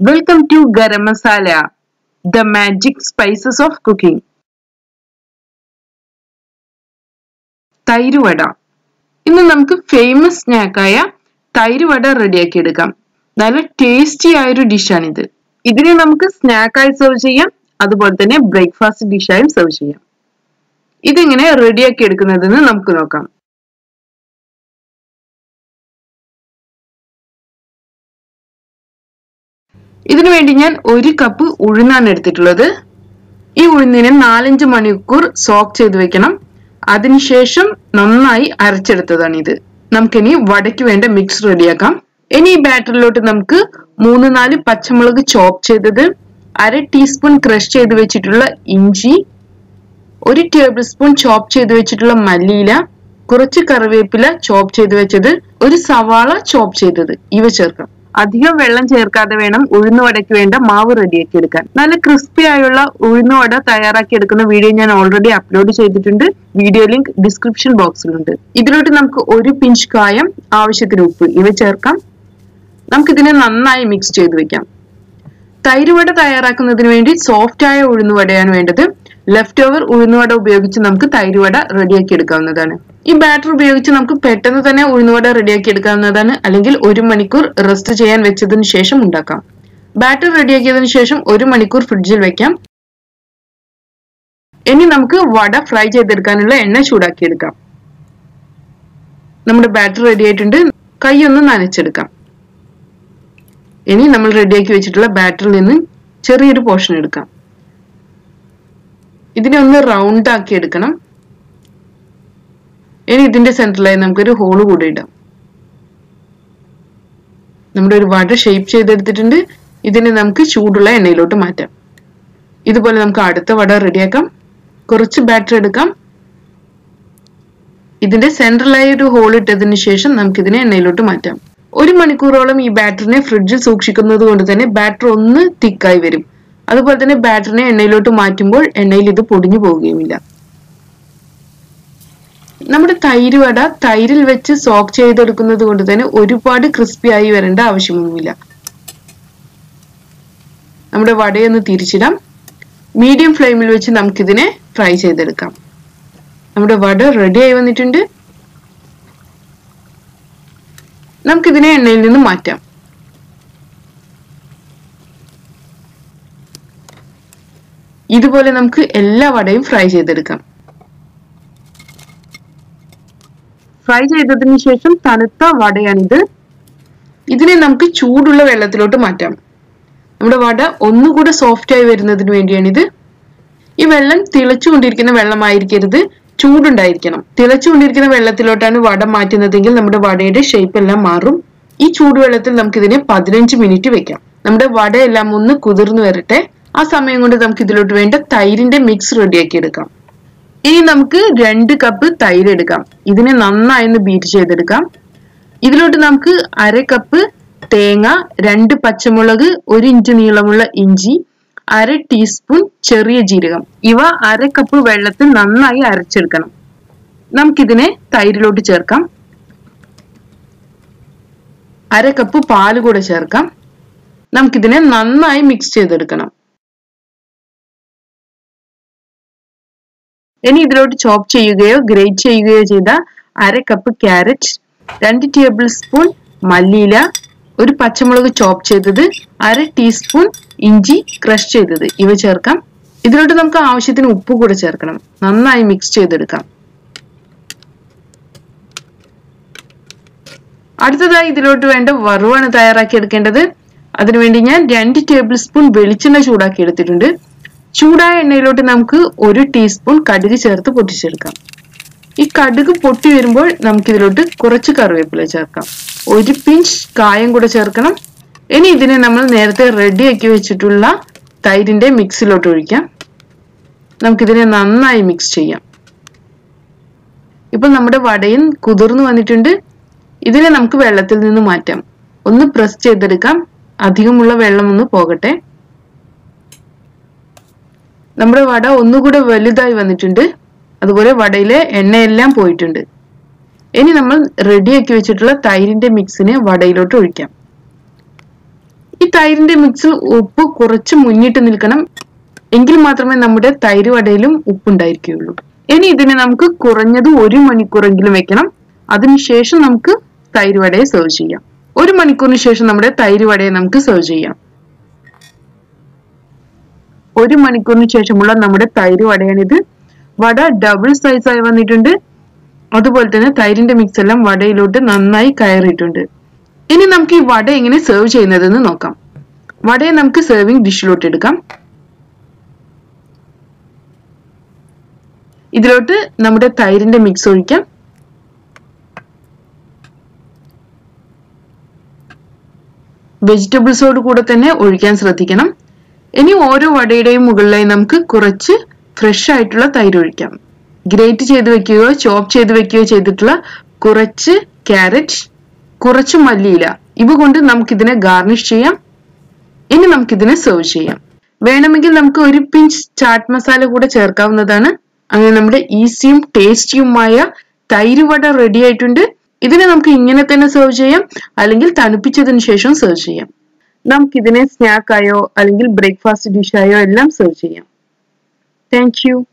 Welcome to Garam Masala, the magic spices of cooking. തൈര് വട ഇന്ന് നമുക്ക് ഫേമസ് സ്നാക്കായ തൈര് വട റെഡിയാക്കി എടുക്കാം നല്ല ടേസ്റ്റി ആയ ഒരു ഡിഷാണിത് ഇതിനെ നമുക്ക് സ്നാക്കായി സെർവ് ചെയ്യാം അതുപോലെ തന്നെ ബ്രേക്ക്ഫാസ്റ്റ് ഡിഷായും സെർവ് ചെയ്യാം ഇതെങ്ങനെ റെഡിയാക്കി എടുക്കുന്നതെന്ന് നമുക്ക് നോക്കാം ഇതിനു വേണ്ടി ഞാൻ ഒരു കപ്പ് ഉഴുന്നാണ് എടുത്തിട്ടുള്ളത് ഈ ഉഴുന്നിനെ നാലഞ്ച് മണിക്കൂർ സോക്ക് ചെയ്ത് വെക്കണം അതിനുശേഷം നന്നായി അരച്ചെടുത്തതാണ് ഇത് നമുക്കിനി വടയ്ക്ക് വേണ്ട മിക്സ് റെഡിയാക്കാം ഇനി ഈ ബാറ്ററിലോട്ട് നമുക്ക് മൂന്ന് നാല് പച്ചമുളക് ചോപ്പ് ചെയ്തത് അര ടീസ്പൂൺ ക്രഷ് ചെയ്ത് വെച്ചിട്ടുള്ള ഇഞ്ചി ഒരു ടേബിൾ സ്പൂൺ ചോപ്പ് ചെയ്ത് വെച്ചിട്ടുള്ള മല്ലിയില കുറച്ച് കറിവേപ്പില ചോപ്പ് ചെയ്ത് വെച്ചത് ഒരു സവാള ചോപ്പ് ചെയ്തത് ഇവ ചേർക്കാം അധികം വെള്ളം ചേർക്കാതെ വേണം ഉഴുന്നുവടയ്ക്ക് വേണ്ട മാവ് റെഡിയാക്കി എടുക്കാൻ നല്ല ക്രിസ്പി ആയുള്ള ഉഴുന്നുവട തയ്യാറാക്കി എടുക്കുന്ന വീഡിയോ ഞാൻ ഓൾറെഡി അപ്ലോഡ് ചെയ്തിട്ടുണ്ട് വീഡിയോ ലിങ്ക് ഡിസ്ക്രിപ്ഷൻ ബോക്സിലുണ്ട് ഇതിലോട്ട് നമുക്ക് ഒരു പിഞ്ച് കായം ആവശ്യത്തിന് ഉപ്പ് ഇവ ചേർക്കാം നമുക്കിതിനെ നന്നായി മിക്സ് ചെയ്ത് വെക്കാം തൈരുവട തയ്യാറാക്കുന്നതിന് വേണ്ടി സോഫ്റ്റ് ആയ ഉഴുന്നുവടയാണ് വേണ്ടത് ലെഫ്റ്റ് ഓവർ ഉഴുന്നുവട ഉപയോഗിച്ച് നമുക്ക് തൈരുവട റെഡിയാക്കി എടുക്കാവുന്നതാണ് ഈ ബാറ്റർ ഉപയോഗിച്ച് നമുക്ക് പെട്ടെന്ന് തന്നെ ഉഴുന്നുവട റെഡിയാക്കി എടുക്കാവുന്നതാണ് അല്ലെങ്കിൽ ഒരു മണിക്കൂർ റെസ്റ്റ് ചെയ്യാൻ വെച്ചതിന് ശേഷം ഉണ്ടാക്കാം ബാറ്റർ റെഡിയാക്കിയതിനു ശേഷം ഒരു മണിക്കൂർ ഫ്രിഡ്ജിൽ വെക്കാം ഇനി നമുക്ക് വട ഫ്രൈ ചെയ്തെടുക്കാനുള്ള എണ്ണ ചൂടാക്കിയെടുക്കാം നമ്മുടെ ബാറ്റർ റെഡി ആയിട്ടുണ്ട് കൈ ഒന്ന് നനച്ചെടുക്കാം ഇനി നമ്മൾ റെഡിയാക്കി വെച്ചിട്ടുള്ള ബാറ്ററിൽ നിന്ന് ചെറിയൊരു പോർഷൻ എടുക്കാം ഇതിനെ ഒന്ന് റൗണ്ട് ആക്കി എടുക്കണം ഇനി ഇതിന്റെ സെന്ററിലായി നമുക്കൊരു ഹോള് കൂടെ ഇടാം നമ്മുടെ ഒരു വട ഷേപ്പ് ചെയ്തെടുത്തിട്ടുണ്ട് ഇതിനെ നമുക്ക് ചൂടുള്ള എണ്ണയിലോട്ട് മാറ്റാം ഇതുപോലെ നമുക്ക് അടുത്ത വട റെഡിയാക്കാം കുറച്ച് ബാറ്റർ എടുക്കാം ഇതിന്റെ സെൻട്രലായി ഒരു ഹോൾ ഇട്ടതിന് ശേഷം നമുക്കിതിനെ എണ്ണയിലോട്ട് മാറ്റാം ഒരു മണിക്കൂറോളം ഈ ബാറ്ററിനെ ഫ്രിഡ്ജിൽ സൂക്ഷിക്കുന്നത് കൊണ്ട് തന്നെ ബാറ്റർ ഒന്ന് തിക്കായി വരും അതുപോലെ തന്നെ ബാറ്ററിനെ എണ്ണയിലോട്ട് മാറ്റുമ്പോൾ എണ്ണയിൽ ഇത് പൊടിഞ്ഞു പോവുകയുമില്ല നമ്മുടെ തൈര് വട തൈരിൽ വെച്ച് സോക്ക് ചെയ്തെടുക്കുന്നത് കൊണ്ട് തന്നെ ഒരുപാട് ക്രിസ്പി ആയി വരേണ്ട ആവശ്യമൊന്നുമില്ല നമ്മുടെ വടയൊന്ന് തിരിച്ചിടാം മീഡിയം ഫ്ലെയിമിൽ വെച്ച് നമുക്കിതിനെ ഫ്രൈ ചെയ്തെടുക്കാം നമ്മുടെ വട റെഡി ആയി വന്നിട്ടുണ്ട് നമുക്കിതിനെ എണ്ണയിൽ നിന്ന് മാറ്റാം ഇതുപോലെ നമുക്ക് എല്ലാ വടയും ഫ്രൈ ചെയ്തെടുക്കാം ഫ്രൈ ചെയ്തതിന് ശേഷം തണുത്ത വടയാണിത് ഇതിനെ നമുക്ക് ചൂടുള്ള വെള്ളത്തിലോട്ട് മാറ്റാം നമ്മുടെ വട ഒന്നുകൂടെ സോഫ്റ്റ് ആയി വരുന്നതിന് വേണ്ടിയാണിത് ഈ വെള്ളം തിളച്ചുകൊണ്ടിരിക്കുന്ന വെള്ളമായിരിക്കരുത് ചൂടുണ്ടായിരിക്കണം തിളച്ചുകൊണ്ടിരിക്കുന്ന വെള്ളത്തിലോട്ടാണ് വട മാറ്റുന്നതെങ്കിൽ നമ്മുടെ വടയുടെ ഷേപ്പ് എല്ലാം മാറും ഈ ചൂടുവെള്ളത്തിൽ നമുക്ക് ഇതിനെ പതിനഞ്ച് മിനിറ്റ് വെക്കാം നമ്മുടെ വട എല്ലാം ഒന്ന് കുതിർന്നു വരട്ടെ ആ സമയം കൊണ്ട് നമുക്ക് ഇതിലോട്ട് വേണ്ട തൈരിന്റെ മിക്സ് റെഡിയാക്കി എടുക്കാം ഇനി നമുക്ക് രണ്ട് കപ്പ് തൈര് എടുക്കാം ഇതിനെ നന്നായി ഒന്ന് ബീറ്റ് ചെയ്തെടുക്കാം ഇതിലോട്ട് നമുക്ക് അര കപ്പ് തേങ്ങ രണ്ട് പച്ചമുളക് ഒരു ഇഞ്ച് നീളമുള്ള ഇഞ്ചി അര ടീസ്പൂൺ ചെറിയ ജീരകം ഇവ അര കപ്പ് വെള്ളത്തിൽ നന്നായി അരച്ചെടുക്കണം നമുക്കിതിനെ തൈരിലോട്ട് ചേർക്കാം അര കപ്പ് പാല് കൂടെ ചേർക്കാം നമുക്കിതിനെ നന്നായി മിക്സ് ചെയ്തെടുക്കണം ഇനി ഇതിലോട്ട് ചോപ്പ് ചെയ്യുകയോ ഗ്രേറ്റ് ചെയ്യുകയോ ചെയ്ത അര കപ്പ് ക്യാരറ്റ് രണ്ട് ടേബിൾ സ്പൂൺ മല്ലിയില ഒരു പച്ചമുളക് ചോപ്പ് ചെയ്തത് അര ടീസ്പൂൺ ഇഞ്ചി ക്രഷ് ചെയ്തത് ഇവ ചേർക്കാം ഇതിലോട്ട് നമുക്ക് ആവശ്യത്തിന് ഉപ്പ് കൂടെ ചേർക്കണം നന്നായി മിക്സ് ചെയ്തെടുക്കാം അടുത്തതായി ഇതിലോട്ട് വേണ്ട വറുവാണ് തയ്യാറാക്കി എടുക്കേണ്ടത് അതിനുവേണ്ടി ഞാൻ രണ്ട് ടേബിൾ സ്പൂൺ വെളിച്ചെണ്ണ ചൂടാക്കി എടുത്തിട്ടുണ്ട് ചൂടായ എണ്ണയിലോട്ട് നമുക്ക് ഒരു ടീസ്പൂൺ കടുക് ചേർത്ത് പൊട്ടിച്ചെടുക്കാം ഈ കടുക് പൊട്ടി വരുമ്പോൾ നമുക്ക് ഇതിലോട്ട് കുറച്ച് കറിവേപ്പില ചേർക്കാം ഒരു പിഞ്ച് കായം കൂടെ ചേർക്കണം ഇനി ഇതിനെ നമ്മൾ നേരത്തെ റെഡിയാക്കി വെച്ചിട്ടുള്ള തൈരിന്റെ മിക്സിലോട്ട് ഒഴിക്കാം നമുക്കിതിനെ നന്നായി മിക്സ് ചെയ്യാം ഇപ്പൊ നമ്മുടെ വടയും കുതിർന്നു വന്നിട്ടുണ്ട് ഇതിനെ നമുക്ക് വെള്ളത്തിൽ നിന്ന് മാറ്റാം ഒന്ന് പ്രസ് ചെയ്തെടുക്കാം അധികമുള്ള വെള്ളം ഒന്ന് പോകട്ടെ നമ്മുടെ വട ഒന്നുകൂടെ വലുതായി വന്നിട്ടുണ്ട് അതുപോലെ വടയിലെ എണ്ണയെല്ലാം പോയിട്ടുണ്ട് ഇനി നമ്മൾ റെഡിയാക്കി വെച്ചിട്ടുള്ള തൈരിന്റെ മിക്സിനെ വടയിലോട്ട് ഒഴിക്കാം ഈ തൈരിന്റെ മിക്സിൽ ഉപ്പ് കുറച്ച് മുന്നിട്ട് നിൽക്കണം എങ്കിൽ മാത്രമേ നമ്മുടെ തൈര് വടയിലും ഉപ്പുണ്ടായിരിക്കുകയുള്ളൂ ഇനി ഇതിനെ നമുക്ക് കുറഞ്ഞത് ഒരു മണിക്കൂറെങ്കിലും വെക്കണം അതിനുശേഷം നമുക്ക് തൈര് വടയെ സെർവ് ചെയ്യാം ഒരു മണിക്കൂറിന് ശേഷം നമ്മുടെ തൈര് വടയെ നമുക്ക് സെർവ് ചെയ്യാം ഒരു മണിക്കൂറിന് ശേഷമുള്ള നമ്മുടെ തൈര് വടയാണിത് വട ഡബിൾ സൈസ് ആയി വന്നിട്ടുണ്ട് അതുപോലെ തന്നെ തൈരിന്റെ മിക്സ് എല്ലാം വടയിലോട്ട് നന്നായി കയറിയിട്ടുണ്ട് ഇനി നമുക്ക് ഈ വട എങ്ങനെ സെർവ് ചെയ്യുന്നതെന്ന് നോക്കാം വടയെ നമുക്ക് സെർവിങ് ഡിഷിലോട്ട് എടുക്കാം ഇതിലോട്ട് നമ്മുടെ തൈരിന്റെ മിക്സ് ഒഴിക്കാം വെജിറ്റബിൾസോട് കൂടെ തന്നെ ഒഴിക്കാൻ ശ്രദ്ധിക്കണം ഇനി ഓരോ വടയുടെയും മുകളിലായി നമുക്ക് കുറച്ച് ഫ്രഷ് ആയിട്ടുള്ള തൈര് ഒഴിക്കാം ഗ്രേറ്റ് ചെയ്ത് വെക്കുകയോ ചോപ്പ് ചെയ്ത് വെക്കുകയോ ചെയ്തിട്ടുള്ള കുറച്ച് ക്യാരറ്റ് കുറച്ച് മല്ലിയില ഇവ കൊണ്ട് നമുക്കിതിനെ ഗാർണിഷ് ചെയ്യാം ഇനി നമുക്കിതിനെ സെർവ് ചെയ്യാം വേണമെങ്കിൽ നമുക്ക് ഒരു പിഞ്ച് ചാറ്റ് മസാല കൂടെ ചേർക്കാവുന്നതാണ് അങ്ങനെ നമ്മുടെ ഈസിയും ടേസ്റ്റിയുമായ തൈര് വട റെഡി ആയിട്ടുണ്ട് ഇതിനെ നമുക്ക് ഇങ്ങനെ തന്നെ സെർവ് ചെയ്യാം അല്ലെങ്കിൽ തണുപ്പിച്ചതിന് ശേഷം സെർവ് ചെയ്യാം നമുക്കിതിനെ സ്നാക്കായോ അല്ലെങ്കിൽ ബ്രേക്ക്ഫാസ്റ്റ് ഡിഷായോ എല്ലാം സെർവ് ചെയ്യാം താങ്ക് യു